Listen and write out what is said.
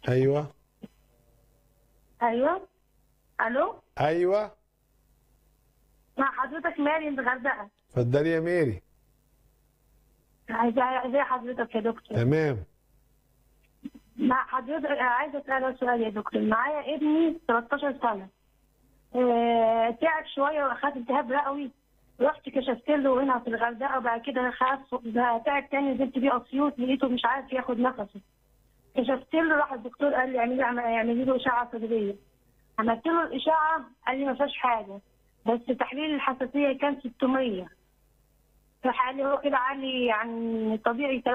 ايوه ايوه الو ايوه مع حضرتك ماري من الغردقه اتفضلي يا ميري عايزه ازي حضرتك يا دكتور تمام مع حضرتك عايزه اسالك سؤال يا دكتور معايا ابني 13 سنه آه، تعب شويه واخد التهاب رئوي رحت كشفت له هنا في الغردقه وبعد كده خف بقى تعب تاني نزلت بيه اسيوط لقيته مش عارف ياخد نفسه كشفت له راح الدكتور قال لي اعملي اعملي له اشعه صدريه عملت له الاشعه قال لي ما فيهاش حاجه بس تحليل الحساسيه كان 600 فقال لي هو كده عالي عن الطبيعي